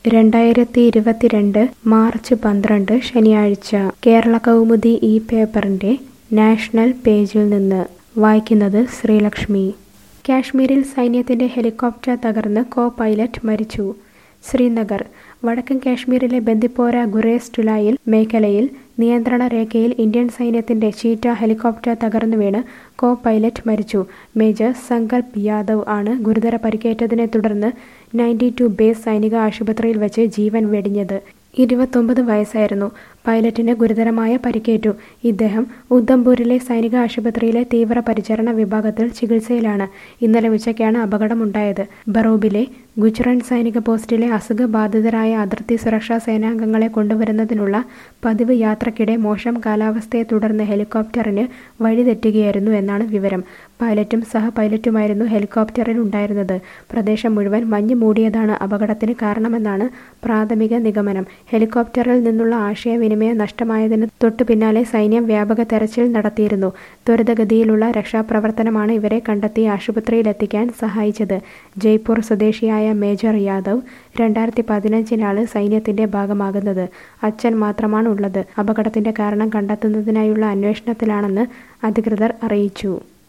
രണ്ടായിരത്തി ഇരുപത്തിരണ്ട് മാർച്ച് പന്ത്രണ്ട് ശനിയാഴ്ച കേരള കൗമുദി ഈ പേപ്പറിന്റെ നാഷണൽ പേജിൽ നിന്ന് വായിക്കുന്നത് ശ്രീലക്ഷ്മി കാശ്മീരിൽ സൈന്യത്തിന്റെ ഹെലികോപ്റ്റർ തകർന്ന് കോ പൈലറ്റ് മരിച്ചു ശ്രീനഗർ വടക്കൻ കാശ്മീരിലെ ബന്ദിപ്പോര ഗുറേസ് ടുലായിൽ മേഖലയിൽ നിയന്ത്രണ രേഖയിൽ ഇന്ത്യൻ സൈന്യത്തിന്റെ ചീറ്റ ഹെലികോപ്റ്റർ തകർന്നു വീണ് കോ പൈലറ്റ് മരിച്ചു മേജർ സങ്കൽപ് യാദവ് ആണ് ഗുരുതര പരിക്കേറ്റതിനെ തുടർന്ന് നയൻറ്റി ടു ബേസ് സൈനിക ആശുപത്രിയിൽ വെച്ച് ജീവൻ വെടിഞ്ഞത് ഇരുപത്തൊമ്പത് വയസ്സായിരുന്നു പൈലറ്റിന് ഗുരുതരമായ പരിക്കേറ്റു ഇദ്ദേഹം ഉദ്ധംപൂരിലെ സൈനിക ആശുപത്രിയിലെ തീവ്രപരിചരണ വിഭാഗത്തിൽ ചികിത്സയിലാണ് ഇന്നലെ ഉച്ചയ്ക്കാണ് അപകടമുണ്ടായത് ബറോബിലെ ഗുജറൻ സൈനിക പോസ്റ്റിലെ അസുഖബാധിതരായ അതിർത്തി സുരക്ഷാ സേനാംഗങ്ങളെ കൊണ്ടുവരുന്നതിനുള്ള പതിവ് യാത്രക്കിടെ മോശം കാലാവസ്ഥയെ തുടർന്ന് ഹെലികോപ്റ്ററിന് വഴിതെറ്റുകയായിരുന്നു എന്നാണ് വിവരം പൈലറ്റും സഹ പൈലറ്റുമായിരുന്നു ഹെലികോപ്റ്ററിൽ ഉണ്ടായിരുന്നത് പ്രദേശം മുഴുവൻ മഞ്ഞ് മൂടിയതാണ് അപകടത്തിന് കാരണമെന്നാണ് പ്രാഥമിക നിഗമനം ഹെലികോപ്റ്ററിൽ നിന്നുള്ള ആശയവിനിമയം നഷ്ടമായതിന് തൊട്ടു പിന്നാലെ സൈന്യം വ്യാപക തെരച്ചിൽ നടത്തിയിരുന്നു ത്വരിതഗതിയിലുള്ള രക്ഷാപ്രവർത്തനമാണ് ഇവരെ കണ്ടെത്തി ആശുപത്രിയിലെത്തിക്കാൻ സഹായിച്ചത് ജയ്പൂർ സ്വദേശിയായ മേജർ യാദവ് രണ്ടായിരത്തി പതിനഞ്ചിനാണ് സൈന്യത്തിന്റെ ഭാഗമാകുന്നത് അച്ഛൻ മാത്രമാണ് ഉള്ളത് അപകടത്തിന്റെ കാരണം കണ്ടെത്തുന്നതിനായുള്ള അന്വേഷണത്തിലാണെന്ന് അധികൃതർ അറിയിച്ചു